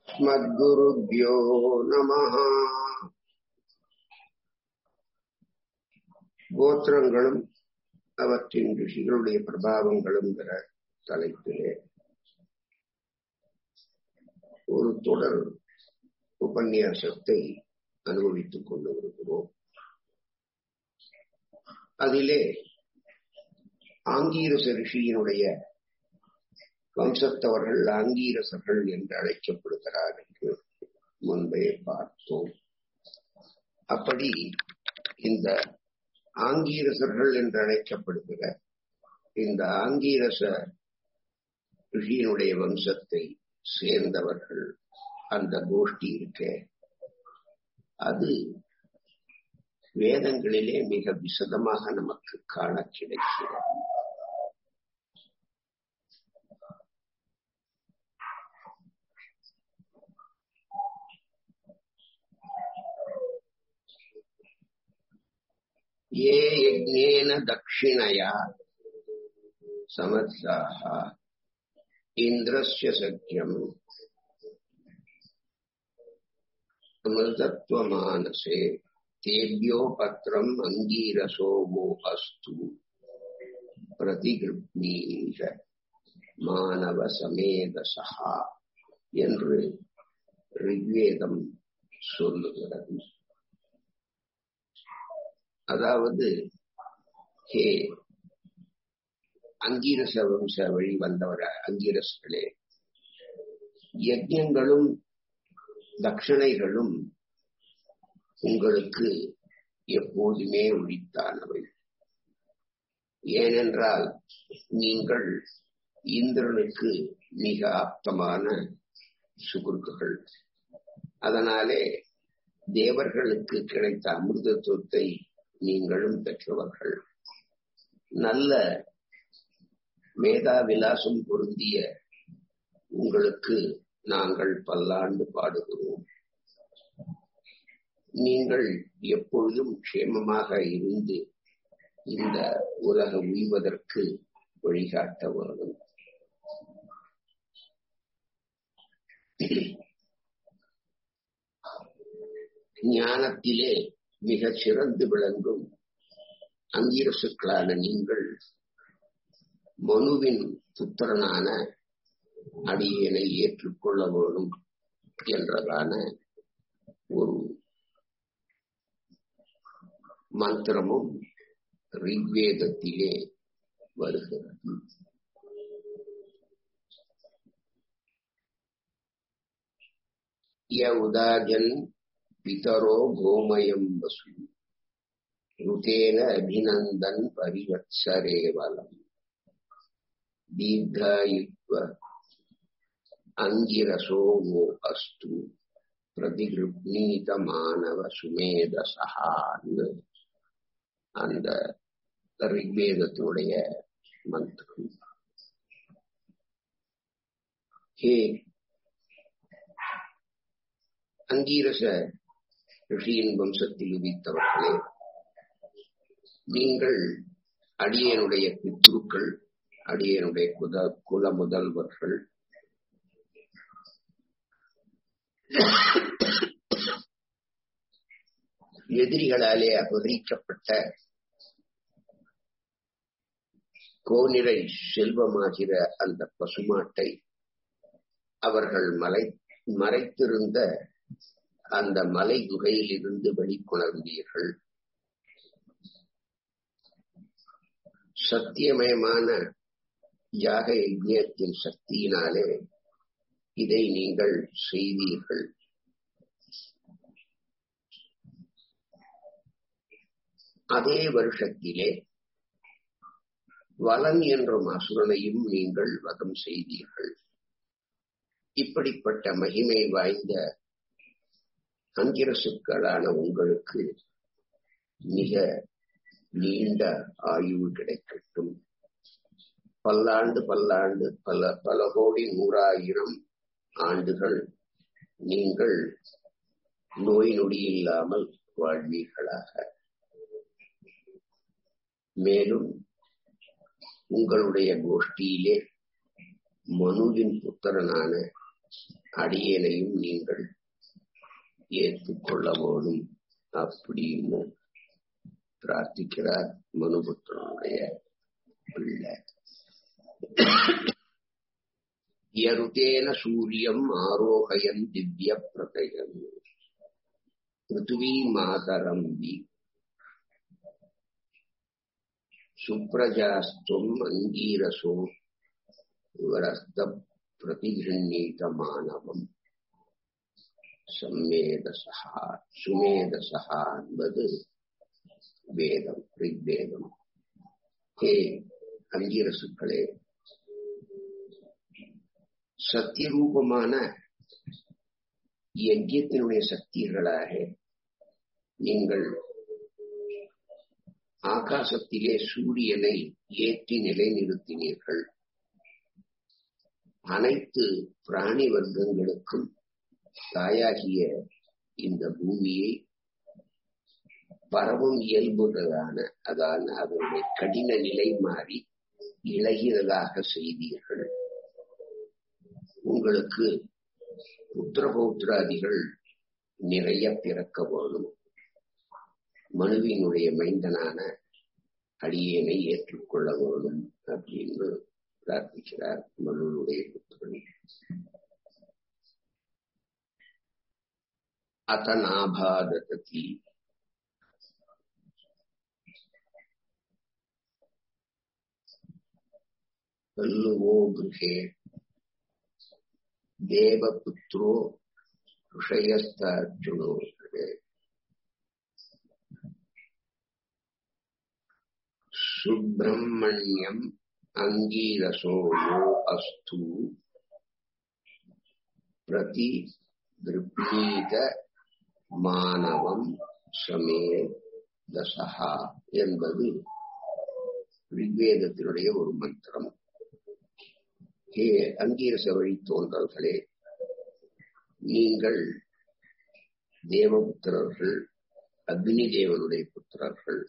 अस्मद्गुरुभ्यो नमः கோத்திரங்களும் அவற்றின் ரிஷிகளுடைய பிரபாவங்களும் என்ற தலைப்பிலே ஒரு தொடர் உபன்யாசத்தை அனுபவித்துக் கொண்டு வருகிறோம் அதிலே ஆங்கீரச ரிஷியினுடைய வம்சத்தவர்கள் ஆங்கீரசர்கள் என்று அழைக்கப்படுகிறார் என்று முன்பே பார்த்தோம் அப்படி இந்த ஆங்கீரசர்கள் என்று அழைக்கப்படுகிற இந்த ஆங்கீரச ரிஷியினுடைய வம்சத்தை சேர்ந்தவர்கள் அந்த கோஷ்டி இருக்க அது வேதங்களிலே மிக விசதமாக நமக்கு காண கிடைக்கிறது ये यज्ञेन दक्षिणया समर्थाः इन्द्रस्य सख्यम् अमृतत्वमानसे तेभ्यो पत्रम् अङ्गीरसो वो अस्तु प्रतिगृह्णीஷ மாணவ சமேதசா என்று ரிக்வேதம் சொல்லுகிறது அதாவது ஹே அங்கீரச வம்ச வழி வந்தவர அங்கீரசர்களே யஜ்யங்களும் தட்சணைகளும் உங்களுக்கு எப்போதுமே உரித்தானவை ஏனென்றால் நீங்கள் இந்திரனுக்கு மிக ஆப்தமான சுகுருக்குகள் அதனாலே தேவர்களுக்கு கிடைத்த அமிர்தத்துவத்தை நீங்களும் பெற்றவர்கள் நல்ல மேதா விலாசம் பொருந்திய உங்களுக்கு நாங்கள் பல்லாண்டு பாடுகிறோம் நீங்கள் எப்பொழுதும் க்ஷேமமாக இருந்து இந்த உலக உய்வதற்கு வழிகாட்ட வேண்டும் ஞானத்திலே மிகச் சிறந்து விளங்கும் அங்கீரசுக்களான நீங்கள் மனுவின் புத்திரனான அடியனை ஏற்றுக்கொள்ள வேண்டும் என்றதான ஒரு மந்திரமும் ரிக்வேதத்திலே வருகிறது ய உதாஜன் பிதரோ கோமயம் வசு ருதேன அபிநந்தன் பரிவத்சரேவலம் தீர்காயுத்வ அங்கிரசோ வோ அஸ்து பிரதிகிருப்னீத மாணவ சுமேதசகான்னு அந்த ரிக்வேதத்தினுடைய மந்திரம் ஹே அங்கீரச ரிஷியின் வம்சத்தில் உதித்தவர்களே நீங்கள் அடியனுடைய பித்ருக்கள் அடியனுடைய குத குல முதல்வர்கள் எதிரிகளாலே அபகரிக்கப்பட்ட கோநிலை செல்வமாகிற அந்த பசுமாட்டை அவர்கள் மலை மறைத்திருந்த அந்த மலை குகையில் இருந்து வெளிக்கொணர்ந்தீர்கள் சத்தியமயமான யாக யஜ்யத்தின் சக்தியினாலே இதை நீங்கள் செய்தீர்கள் அதே வருஷத்திலே வலன் என்றும் அசுரனையும் நீங்கள் வதம் செய்தீர்கள் இப்படிப்பட்ட மகிமை வாய்ந்த அங்கிரசுக்களான உங்களுக்கு மிக நீண்ட ஆயுள் கிடைக்கட்டும் பல்லாண்டு பல்லாண்டு பல பல கோடி நூறாயிரம் ஆண்டுகள் நீங்கள் நோய் நொடி இல்லாமல் வாழ்வீர்களாக மேலும் உங்களுடைய கோஷ்டியிலே மனுவின் புத்திரனான அடியேனையும் நீங்கள் ஏற்றுக்கொள்ள போதும் அப்படின்னு பிரார்த்திக்கிறார் மனுபுத்திரனுடைய பிள்ளை யருதேன சூரியம் ஆரோகயன் திவ்ய பிரதயம் பிருத்திவி மாதரம்பி சுப்ரஜாஸ்துவம் அங்கீரசோ விவரஸ்த பிரதிகிருணீதமானவம் சம்மேதசா சுமேதசா என்பது வேதம் ரிக்வேதம் ஹே அங்கீரசுக்களே சத்தியரூபமான யஜ்யத்தினுடைய சக்திகளாக நீங்கள் ஆகாசத்திலே சூரியனை ஏற்றி நிலைநிறுத்தினீர்கள் அனைத்து பிராணி வர்க்கங்களுக்கும் தாயாகிய இந்த பூமியை பரவும் இயல்புகளான அதான அதனுடைய கடின நிலை மாறி இழகிறதாக செய்தீர்கள் உங்களுக்கு புத்திர பௌத்திராதிகள் நிறைய பிறக்க வேணும் மனுவினுடைய மைந்தனான அடியேனை ஏற்றுக்கொள்ள வேணும் அப்படின்னு பிரார்த்திக்கிறார் மனுனுடைய புத்திரன் அத்தநாபாததி கல்லுவோ கிருஹே தேவபுத்ரோ ಋಷಯಸ್ತಾರ್ಜುನೋ சுப்பிரமணியம் அங்கீரசோ யோ அஸ்து பிரதி திருப்னீத மானவம் சமே தசஹா என்பது ரிக்வேதத்தினுடைய ஒரு மந்திரம் ஹே அங்கீரச வழி தோன்றல்களே நீங்கள் தேவபுத்திரர்கள் அக்னி தேவனுடைய புத்திரர்கள்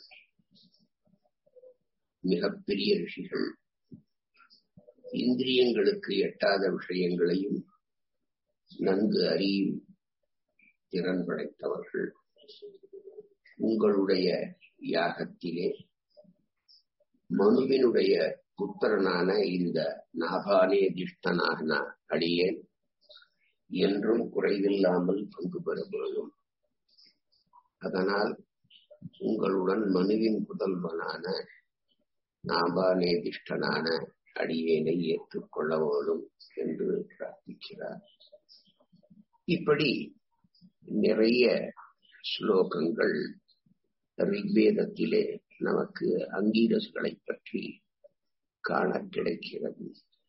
மிகப்பெரிய ரிஷிகள் இந்திரியங்களுக்கு எட்டாத விஷயங்களையும் நன்கு அறியும் திறன் படைத்தவர்கள் உங்களுடைய யாகத்திலே மனுவினுடைய புத்திரனான இந்த நாபானே திஷ்டனாக அடியேன் என்றும் குறைவில்லாமல் பங்கு பெற வேண்டும் அதனால் உங்களுடன் மனுவின் புதல்வனான நாபானேதிஷ்டனான அடியேனை ஏற்றுக்கொள்ள வேண்டும் என்று பிரார்த்திக்கிறார் இப்படி நிறைய ஸ்லோகங்கள் ரிக்வேதத்திலே நமக்கு அங்கீரசுகளை பற்றி காண கிடைக்கிறது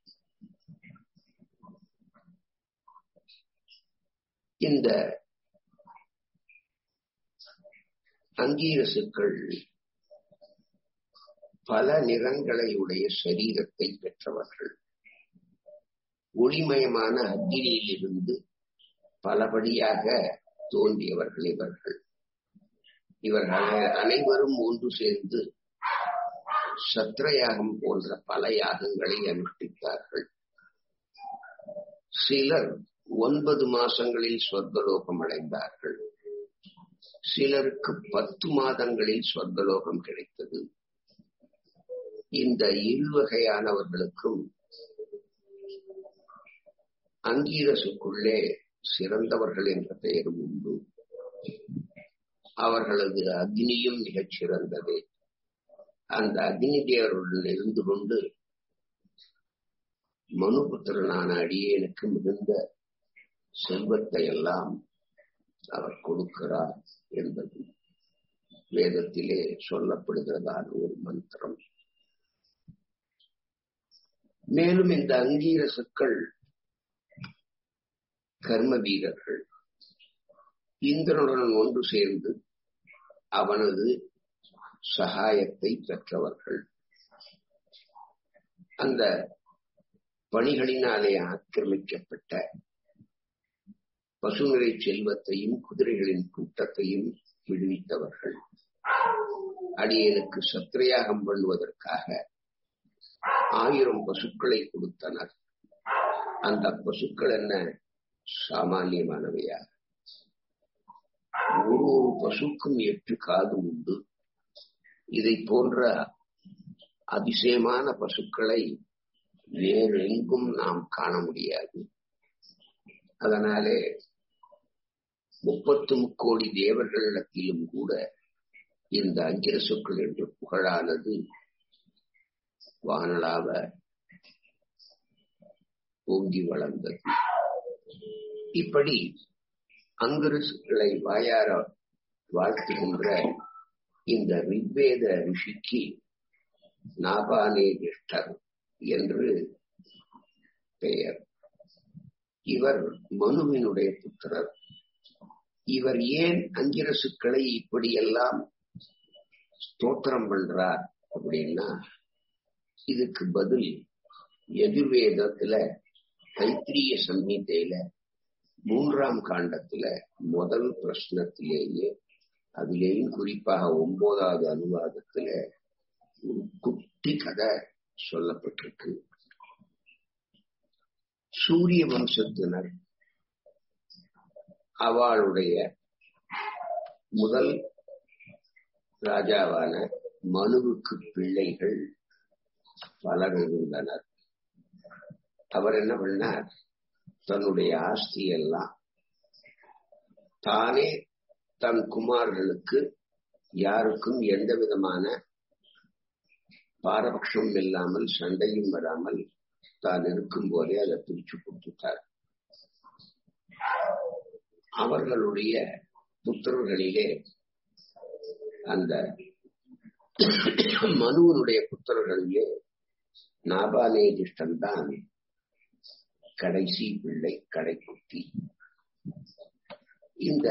இந்த அங்கீரசுக்கள் பல நிறங்களை உடைய சரீரத்தை பெற்றவர்கள் ஒளிமயமான அக்னியிலிருந்து பலபடியாக தோன்றியவர்கள் இவர்கள் இவர்கள் அனைவரும் ஒன்று சேர்ந்து சத்திரயாகம் போன்ற பல யாகங்களை அனுஷ்டித்தார்கள் சிலர் ஒன்பது மாசங்களில் சொர்க்கலோகம் அடைந்தார்கள் சிலருக்கு பத்து மாதங்களில் சொர்க்கலோகம் கிடைத்தது இந்த இருவகையானவர்களுக்கும் அங்கீரசுக்குள்ளே சிறந்தவர்கள் என்ற பெயரும் உண்டு அவர்களது அக்னியும் மிகச் சிறந்தது அந்த அக்னி தேவருடன் இருந்து கொண்டு மனுபுத்திரனான அடியேனுக்கு மிகுந்த செல்வத்தை எல்லாம் அவர் கொடுக்கிறார் என்பது வேதத்திலே சொல்லப்படுகிறதான ஒரு மந்திரம் மேலும் இந்த அங்கீரசுக்கள் கர்ம வீரர்கள் இந்திரனுடன் ஒன்று சேர்ந்து அவனது சகாயத்தை பெற்றவர்கள் அந்த பணிகளினாலே ஆக்கிரமிக்கப்பட்ட பசுநிறை செல்வத்தையும் குதிரைகளின் கூட்டத்தையும் விடுவித்தவர்கள் அடியனுக்கு சத்திரையாகம் பண்ணுவதற்காக ஆயிரம் பசுக்களை கொடுத்தனர் அந்த பசுக்கள் என்ன சாமானியமானவையா ஒரு ஒரு பசுக்கும் எட்டு காது உண்டு இதை போன்ற அதிசயமான பசுக்களை வேறு எங்கும் நாம் காண முடியாது அதனாலே முப்பத்து முக்கோடி தேவர்களிடத்திலும் கூட இந்த அங்கிரசுக்கள் என்று புகழானது வானலாவ ஓங்கி வளர்ந்தது இப்படி அங்கிரசுகளை வாயார வாழ்த்துகின்ற இந்த ரிக்வேத ரிஷிக்கு நாபானேகிஷ்டர் என்று பெயர் இவர் மனுவினுடைய புத்திரர் இவர் ஏன் அங்கிரசுக்களை இப்படியெல்லாம் ஸ்தோத்திரம் பண்றார் அப்படின்னா இதுக்கு பதில் எதிர்வேதத்துல தைத்திரிய சம்ஹிதையில மூன்றாம் காண்டத்துல முதல் பிரश्னத்திலேயே அதிலேயும் குறிப்பாக ஒன்பதாவது அனுவாதத்துல ஒரு குட்டி கதை சொல்லப்பட்டிருக்கு சூரிய வம்சத்தினர் அவளுடைய முதல் ராஜாவான மனுவுக்கு பிள்ளைகள் பலர் இருந்தனர் அவர் என்ன பண்ணார் தன்னுடைய ஆஸ்தி எல்லாம் தானே தன் குமார்களுக்கு யாருக்கும் எந்த விதமான பாரபட்சம் இல்லாமல் சண்டையும் வராமல் தான் இருக்கும் போதே அதை பிரிச்சு கொடுத்துட்டார் அவர்களுடைய புத்திரர்களிலே அந்த மனுவனுடைய புத்திரர்களிலே நாபாலேதிஷ்டன் தான் கடைசி பிள்ளை கடைக்குட்டி இந்த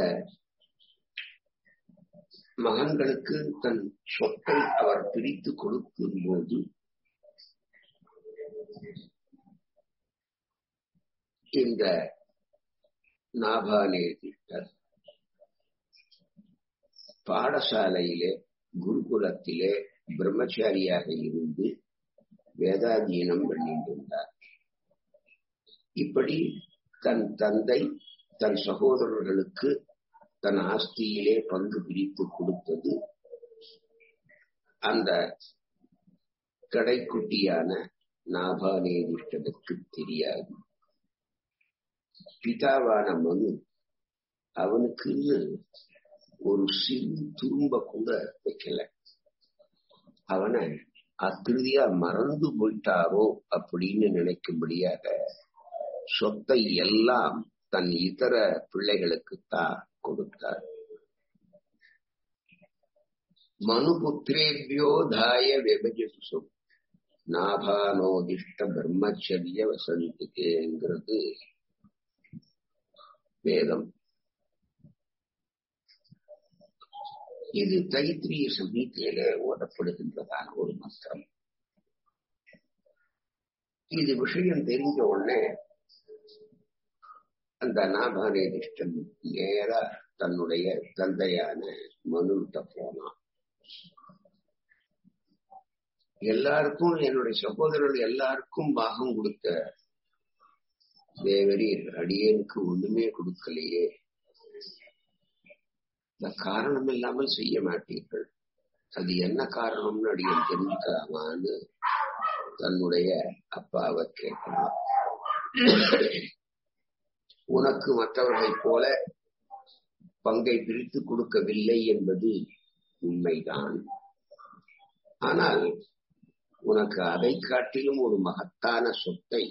மகன்களுக்கு தன் சொத்தை அவர் பிரித்து கொடுக்கும் போது இந்த நாபாலேதிஷ்டர் பாடசாலையிலே குருகுலத்திலே பிரம்மச்சாரியாக இருந்து வேதாதீனம் பண்ணியிருந்தார் இப்படி தன் தந்தை தன் சகோதரர்களுக்கு தன் ஆஸ்தியிலே பங்கு பிரித்து கொடுத்தது அந்த கடைக்குட்டியான நாபானேதிஷ்டனுக்கு தெரியாது பிதாவான மனு அவனுக்குன்னு ஒரு சிறு துரும்ப கூட வைக்கல அவனை அத்திருதியா மறந்து போயிட்டாரோ அப்படின்னு நினைக்கும்படியாக சொத்தை எல்லாம் தன் இதர பிள்ளைகளுக்குத்தான் கொடுத்தார் மனுபுத்திரேபியோ தாய விபஜசு நாபானோதிஷ்ட பிரம்மச்சரிய வசந்திகேங்கிறது வேதம் இது தைத்திரிய சமீத்தியில ஓதப்படுகின்றதான ஒரு மந்திரம் இது விஷயம் தெரிஞ்ச உடனே அந்த நாபானேதிஷ்டன் நேரா தன்னுடைய தந்தையான மனுட்ட போனான் எல்லாருக்கும் என்னுடைய சகோதரர்கள் எல்லாருக்கும் பாகம் கொடுத்த தேவரீர் அடியேனுக்கு ஒண்ணுமே கொடுக்கலையே இந்த காரணம் இல்லாமல் செய்ய மாட்டீர்கள் அது என்ன காரணம்னு அடியன் தெரிஞ்சுக்கலாமான்னு தன்னுடைய அப்பாவை கேட்கலாம் உனக்கு மற்றவர்களைப் போல பங்கை பிரித்து கொடுக்கவில்லை என்பது உண்மைதான் ஆனால் உனக்கு அதை காட்டிலும் ஒரு மகத்தான சொத்தை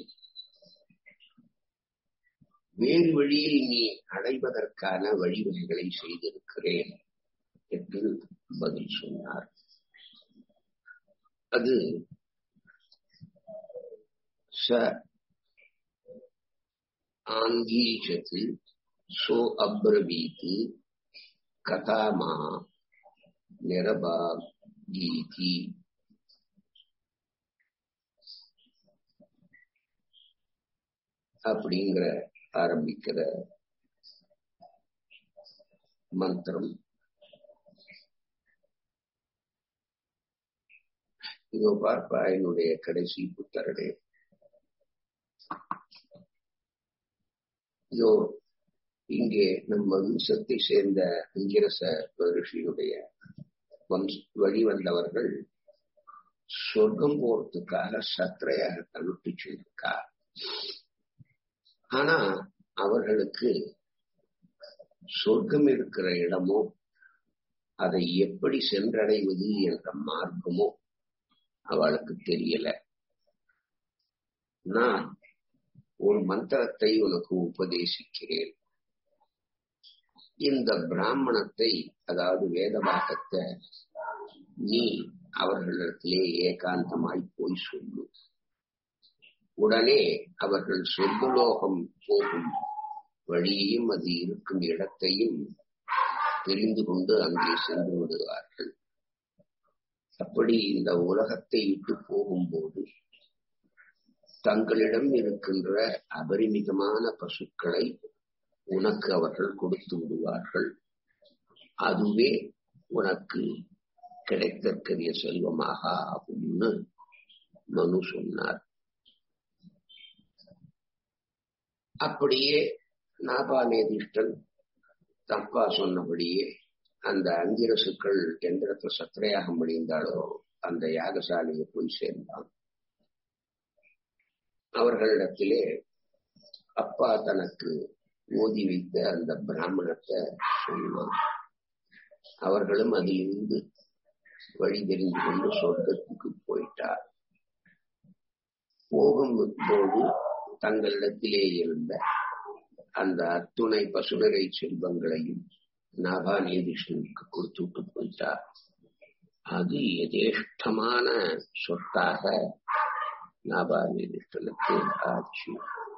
வேறு வழியில் நீ அடைவதற்கான வழிவகைகளை செய்திருக்கிறேன் என்று பதில் சொன்னார் அது ச ஆங்கீஷத்து சோ அப்ரவீத்து கதாமா நிரபாகீதி அப்படிங்கிற ஆரம்பிக்கிற மந்திரம் இதோ பார்ப்பா என்னுடைய கடைசி புத்தரடே இதோ இங்கே நம் வம்சத்தை சேர்ந்த அங்கிரச ரிஷியுடைய வம்ச வழி வந்தவர்கள் சொர்க்கம் போறதுக்காக சத்திரையாக தனுட்டு சென்றிருக்கார் ஆனா அவர்களுக்கு சொர்க்கம் இருக்கிற இடமோ அதை எப்படி சென்றடைவது என்ற மார்க்கமோ அவளுக்கு தெரியல நான் ஒரு மந்திரத்தை உனக்கு உபதேசிக்கிறேன் இந்த பிராமணத்தை அதாவது வேதபாகத்தை நீ அவர்களிடத்திலே ஏகாந்தமாய் போய் சொல்லு உடனே அவர்கள் சொர்க்கலோகம் போகும் வழியையும் அது இருக்கும் இடத்தையும் தெரிந்து கொண்டு அங்கே சென்று விடுவார்கள் அப்படி இந்த உலகத்தை விட்டு போகும்போது தங்களிடம் இருக்கின்ற அபரிமிதமான பசுக்களை உனக்கு அவர்கள் கொடுத்து விடுவார்கள் அதுவே உனக்கு கிடைத்தற்கரிய செல்வமாக ஆகும்னு மனு சொன்னார் அப்படியே நாபாநேதிஷ்டன் தப்பா சொன்னபடியே அந்த அங்கிரசுக்கள் எந்திரத்தை சத்திரையாக முடிந்தாலோ அந்த யாகசாலையை போய் சேர்ந்தான் அவர்களிடத்திலே அப்பா தனக்கு ஓதி வைத்த அந்த பிராமணத்தை சொன்னான் அவர்களும் அதிலிருந்து வழி தெரிந்து கொண்டு சொர்க்கத்துக்கு போயிட்டார் போகும்போது தங்களிடத்திலே இருந்த அந்த அத்துணை பசுனரை செல்வங்களையும் நாபாநேதிஷனுக்கு கொடுத்துட்டு போயிட்டார் அது எதேஷ்டமான சொத்தாக நாபாநேதிஷனுக்கு ஆட்சி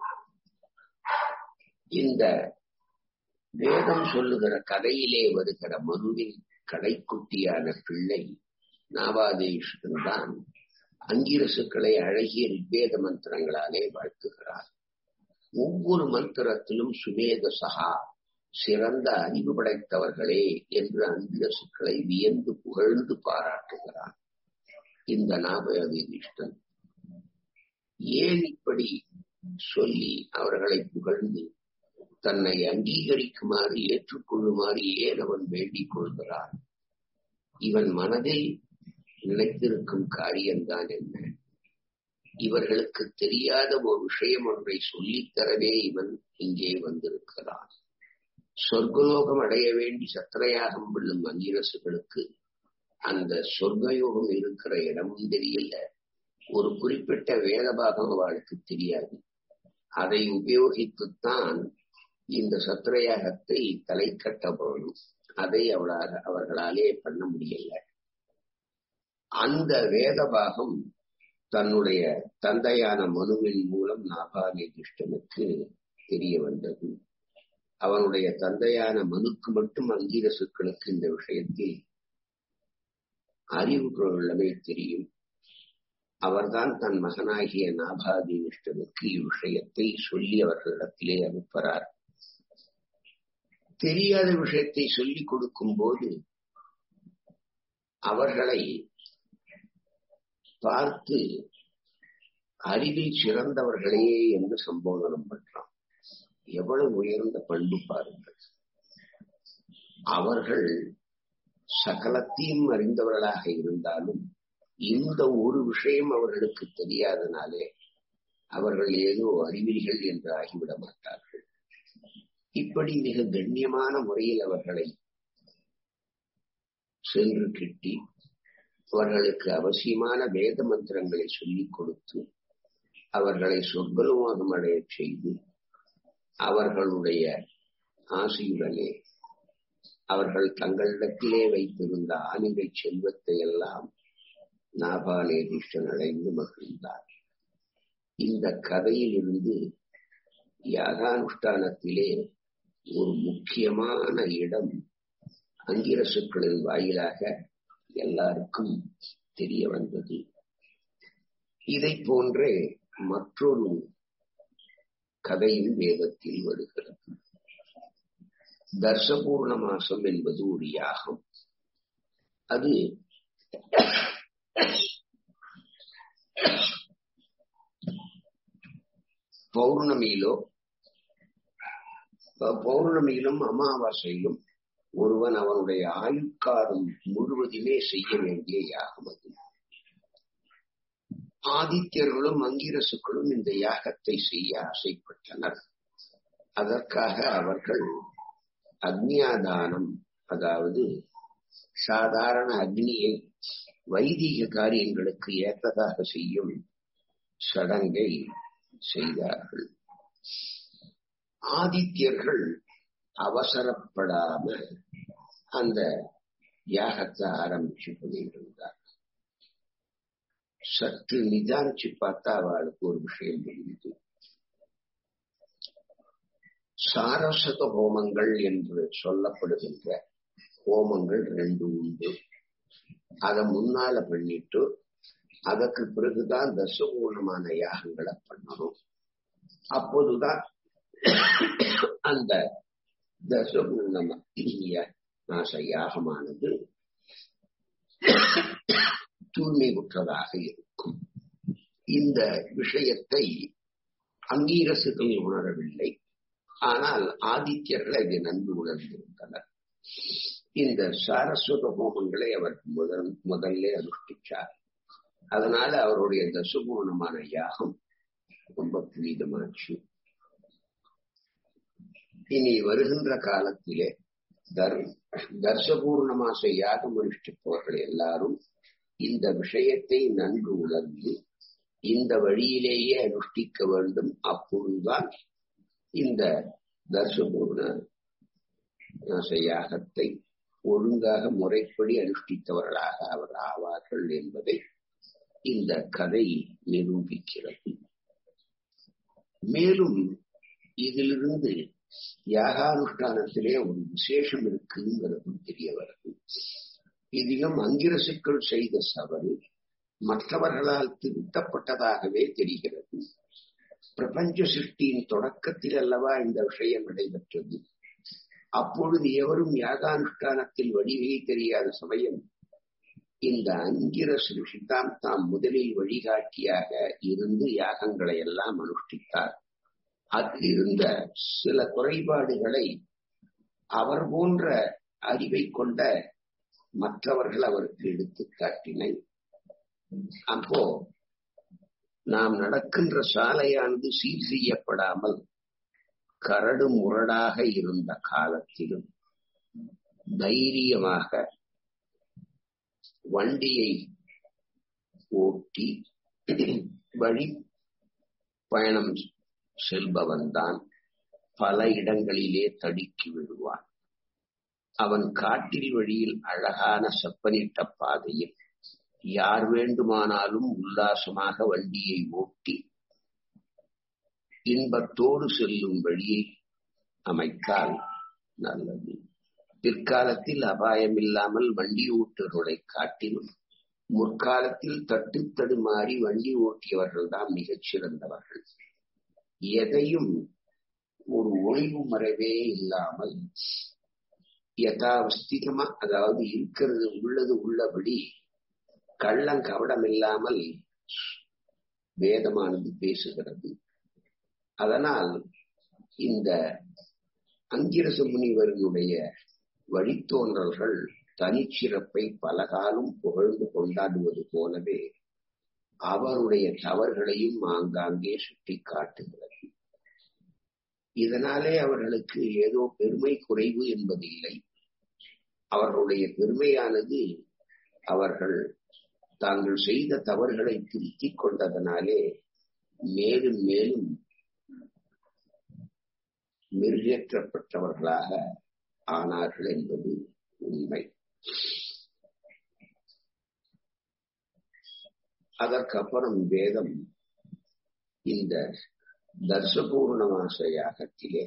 இந்த வேதம் சொல்லுகிற கதையிலே வருகிற மனுவின் கடைக்குட்டியான பிள்ளை நாபாதேஷன் தான் அங்கிரசுக்களை அழகிய ரிக்வேத மந்திரங்களாலே வாழ்த்துகிறார் ஒவ்வொரு மந்திரத்திலும் சுமேத சகா சிறந்த அறிவு படைத்தவர்களே என்று அங்கிரசுக்களை வியந்து புகழ்ந்து பாராட்டுகிறார் இந்த நாபயதிஷ்டன் ஏன் இப்படி சொல்லி அவர்களை புகழ்ந்து தன்னை அங்கீகரிக்குமாறு ஏற்றுக்கொள்ளுமாறு ஏன் அவன் வேண்டிக் கொள்கிறான் இவன் மனதில் நினைத்திருக்கும் காரியம்தான் என்ன இவர்களுக்கு தெரியாத ஒரு விஷயம் ஒன்றை சொல்லித்தரவே இவன் இங்கே வந்திருக்கிறான் சொர்க்கலோகம் அடைய வேண்டி சத்திரையாகம் விழும் அங்கிரசுகளுக்கு அந்த சொர்க்கயோகம் இருக்கிற இடமும் தெரியல ஒரு குறிப்பிட்ட வேதபாகம் அவளுக்கு தெரியாது அதை உபயோகித்துத்தான் இந்த சத்திரயாகத்தை தலை கட்ட போகணும் அதை அவளால் அவர்களாலே பண்ண முடியல அந்த வேதபாகம் தன்னுடைய தந்தையான மனுவின் மூலம் நாபாநிதிஷ்டனுக்கு தெரிய வந்தது அவனுடைய தந்தையான மனுக்கு மட்டும் அங்கீரசுக்களுக்கு இந்த விஷயத்தில் அறிவு கொள்ளவே தெரியும் அவர்தான் தன் மகனாகிய நாபாதினிஷ்டனுக்கு இவ்விஷயத்தை சொல்லி அவர்களிடத்திலே அனுப்புகிறார் தெரியாத விஷயத்தை சொல்லிக் கொடுக்கும் போது அவர்களை பார்த்து அறிவில் சிறந்தவர்களே என்று சம்போதனம் பண்றான் எவ்வளவு உயர்ந்த பண்பு பாருங்கள் அவர்கள் சகலத்தையும் அறிந்தவர்களாக இருந்தாலும் இந்த ஒரு விஷயம் அவர்களுக்கு தெரியாதனாலே அவர்கள் ஏதோ அறிவிலிகள் என்று ஆகிவிட மாட்டார்கள் இப்படி மிக கண்ணியமான முறையில் அவர்களை சென்று கிட்டி அவர்களுக்கு அவசியமான வேத மந்திரங்களை சொல்லிக் கொடுத்து அவர்களை சொர்க்கலோகம் அடைய செய்து அவர்களுடைய ஆசையுடனே அவர்கள் தங்களிடத்திலே வைத்திருந்த ஆணிகை செல்வத்தை எல்லாம் நாபாலேதிஷ்டன் அடைந்து மகிழ்ந்தார் இந்த கதையிலிருந்து யாகானுஷ்டானத்திலே ஒரு முக்கியமான இடம் அங்கிரசுக்களின் வாயிலாக எல்லாருக்கும் தெரிய வந்தது இதை போன்றே மற்றொரு கதையும் வேதத்தில் வருகிறது தர்சபூர்ண மாசம் என்பது ஒரு யாகம் அது பௌர்ணமியிலோ பௌர்ணமியிலும் அமாவாசையிலும் ஒருவன் அவனுடைய ஆயுட்காலம் முழுவதுமே செய்ய வேண்டிய யாகம் அது ஆதித்யர்களும் அங்கிரசுக்களும் இந்த யாகத்தை செய்ய ஆசைப்பட்டனர் அதற்காக அவர்கள் அக்னியாதானம் அதாவது சாதாரண அக்னியை வைதிக காரியங்களுக்கு ஏற்றதாக செய்யும் சடங்கை செய்தார்கள் ஆதித்யர்கள் அவசரப்படாம அந்த யாகத்தை ஆரம்பிச்சு பண்ணியிருந்தார் சற்று நிதானிச்சு பார்த்தா அவளுக்கு ஒரு விஷயம் தெரியுது சாரசத ஹோமங்கள் என்று சொல்லப்படுகின்ற ஹோமங்கள் ரெண்டு உண்டு அதை முன்னால பண்ணிட்டு அதற்கு பிறகுதான் தசபூர்ணமான யாகங்களை பண்ணணும் அப்போதுதான் அந்த தசபூர்ணம நாச யாகமானது தூய்மை உற்றதாக இருக்கும் இந்த விஷயத்தை அங்கீரசுகள் உணரவில்லை ஆனால் ஆதித்யர்கள் இதை நன்கு உணர்ந்திருந்தனர் இந்த சாரஸ்வத ஹோமங்களை அவர் முதல் முதல்ல அனுஷ்டிச்சார் அதனால அவருடைய தசுபூர்ணமான யாகம் ரொம்ப புனிதமாச்சு இனி வருகின்ற காலத்திலே தர் தர்சபூர்ண மாச யாகம் அனுஷ்டிப்பவர்கள் எல்லாரும் இந்த விஷயத்தை நன்கு உணர்ந்து இந்த வழியிலேயே அனுஷ்டிக்க வேண்டும் அப்பொழுதுதான் இந்த தர்சபூர்ண மாச யாகத்தை ஒழுங்காக முறைப்படி அனுஷ்டித்தவர்களாக அவர் ஆவார்கள் என்பதை இந்த கதை நிரூபிக்கிறது மேலும் இதிலிருந்து யாகானுஷ்டானத்திலே ஒரு விசேஷம் இருக்குங்கிறதும் தெரிய வருது இதிலும் அங்கிரசுக்கள் செய்த சவறு மற்றவர்களால் திருத்தப்பட்டதாகவே தெரிகிறது பிரபஞ்ச சிருஷ்டியின் தொடக்கத்தில் அல்லவா இந்த விஷயம் நடைபெற்றது அப்பொழுது எவரும் யாகானுஷ்டானத்தில் வடிவகை தெரியாத சமயம் இந்த அங்கிரஸ் ரிஷிதான் தாம் முதலில் வழிகாட்டியாக இருந்து யாகங்களை எல்லாம் அனுஷ்டித்தார் அதில் இருந்த சில குறைபாடுகளை அவர் போன்ற அறிவை கொண்ட மற்றவர்கள் அவருக்கு எடுத்து காட்டினை அப்போ நாம் நடக்கின்ற சாலையானது சீர் செய்யப்படாமல் கரடு முரடாக இருந்த காலத்திலும் தைரியமாக வண்டியை ஓட்டி வழி பயணம் செல்பவன் தான் பல இடங்களிலே தடுக்கி விடுவான் அவன் காட்டில் வழியில் அழகான செப்பனிட்ட பாதையில் யார் வேண்டுமானாலும் உல்லாசமாக வண்டியை ஓட்டி இன்பத்தோடு செல்லும் வழியை அமைத்தால் நல்லது பிற்காலத்தில் அபாயம் இல்லாமல் வண்டி ஓட்டுகளை காட்டிலும் முற்காலத்தில் தட்டு தடுமாறி வண்டி ஓட்டியவர்கள் தான் மிகச் சிறந்தவர்கள் எதையும் ஒரு ஒளிவு மறைவே இல்லாமல் யதாவஸ்திகமா அதாவது இருக்கிறது உள்ளது உள்ளபடி கள்ளம் கவடம் இல்லாமல் வேதமானது பேசுகிறது அதனால் இந்த அங்கிரச முனிவர்களுடைய வழித்தோன்றல்கள் தனிச்சிறப்பை பலகாலம் புகழ்ந்து கொண்டாடுவது போலவே அவருடைய தவறுகளையும் ஆங்காங்கே சுட்டி காட்டுகிறது இதனாலே அவர்களுக்கு ஏதோ பெருமை குறைவு என்பதில்லை அவர்களுடைய பெருமையானது அவர்கள் தாங்கள் செய்த தவறுகளை திருத்திக் கொண்டதனாலே மேலும் மேலும் மெருகேற்றப்பட்டவர்களாக ஆனார்கள் என்பது உண்மை அதற்கப்புறம் வேதம் இந்த தர்சபூர்ண மாச யாகத்திலே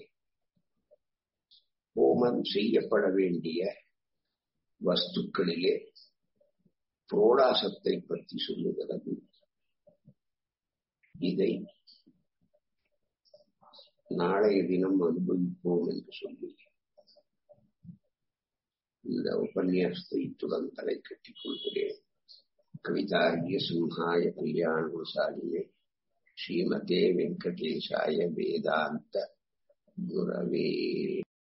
ஹோமம் செய்யப்பட வேண்டிய வஸ்துக்களிலே புரோடாசத்தை பற்றி சொல்லுகிறது இதை நாளைய தினம் அனுபவிப்போம் என்று சொல்லி இந்த உபன்யாசத்தை இத்துடன் தலை கட்டிக் கொள்கிறேன் கவிதாரிய சிம்ஹாய கல்யாண குசாலினே ஸ்ரீமதே வெங்கடேஷாய வேதாந்த குரவே